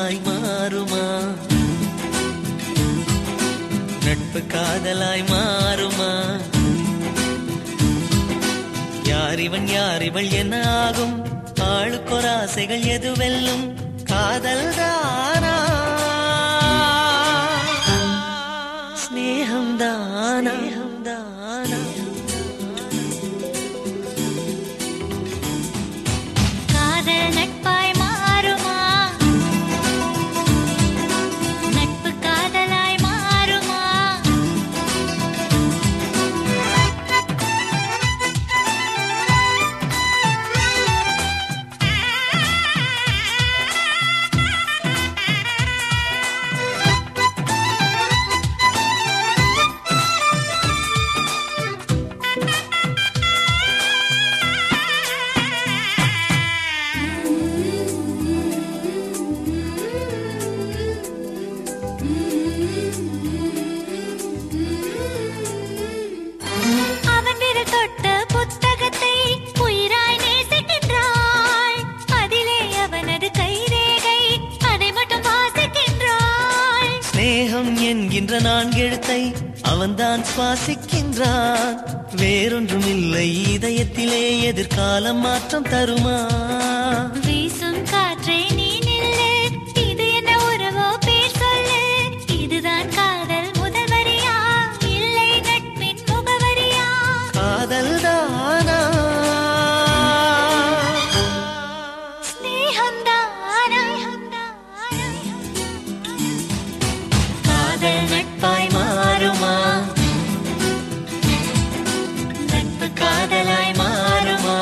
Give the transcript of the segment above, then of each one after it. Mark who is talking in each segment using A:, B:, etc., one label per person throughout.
A: நட்பாய் மாறுமா நட்பு காதலாய் மாறுமா யார் இவன் யார் இவள் என்ன ஆகும் ஆளுக்கொரு ஆசைகள் எது வெல்லும் காதல் தானா ஸ்நேகம் தானா தானா
B: காதல் நட்பாய் மாறுமா நட்பு காதலாய் மாறுமா அவன் விரல் தொட்ட புத்தகத்தை உயிராய் நேசிக்கின்றாள் அதிலே அவனது கைரேகை அதை மட்டும் வாசிக்கின்றாள்
A: ஸ்நேகம் என்கின்ற நான்கெழுத்தை அவன்தான் சுவாசிக்கின்றான் வேறொன்றும் இல்லை இதயத்திலே எதிர்காலம் மாற்றம் தருமா
B: வீசும் காற்றை நீ நில்லு இது என்ன உறவோ பேர் சொல்லு இதுதான் காதல் முதல் வரியா இல்லை நட்பின் முகவரியா
A: காதல் தானா
B: ஸ்நேகம் தானா
A: காதல் நட்பாய் மாறுமா நட்பு காதலாய் மாறுமா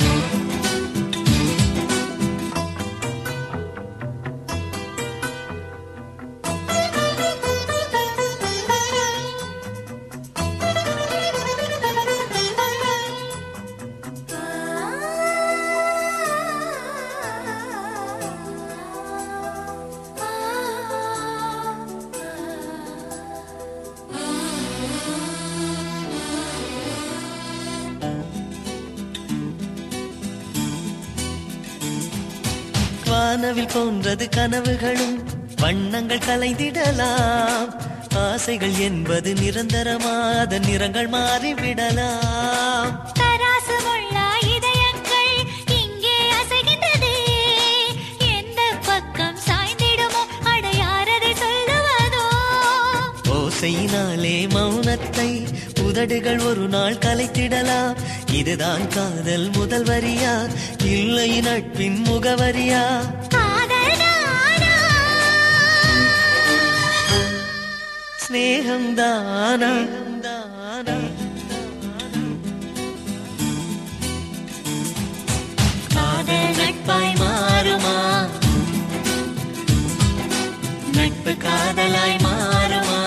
A: வானவில் போன்றது கனவுகளும் வண்ணங்கள் கலைந்திடலாம் ஆசைகள் என்பது நிரந்தரமாத நிறங்கள் மாறிவிடலாம்
B: தராசு முள்ளா இதயங்கள் இங்கே அசைகின்றதே எந்த பக்கம் சாய்ந்திடுமோ அடையாரதை சொல்லுவதோ
A: ஓசையினாலே மௌனத்தை உதடுகள் ஒரு நாள் கலைத்திடலாம் இதுதான் காதல் முதல் வரியா இல்லை நட்பின் முகவரியா
B: காதல் தானா
A: ஸ்நேகம் தானா தானா காதல் நட்பாய் மாறுமா நட்பு காதலாய் மாறுமா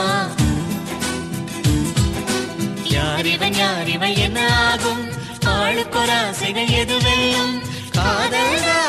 A: யார் இவன் யார் இவள் என்ன ஆகும் ஆளுக்கொரு ஆசைகள் எது வெல்லும் காதல்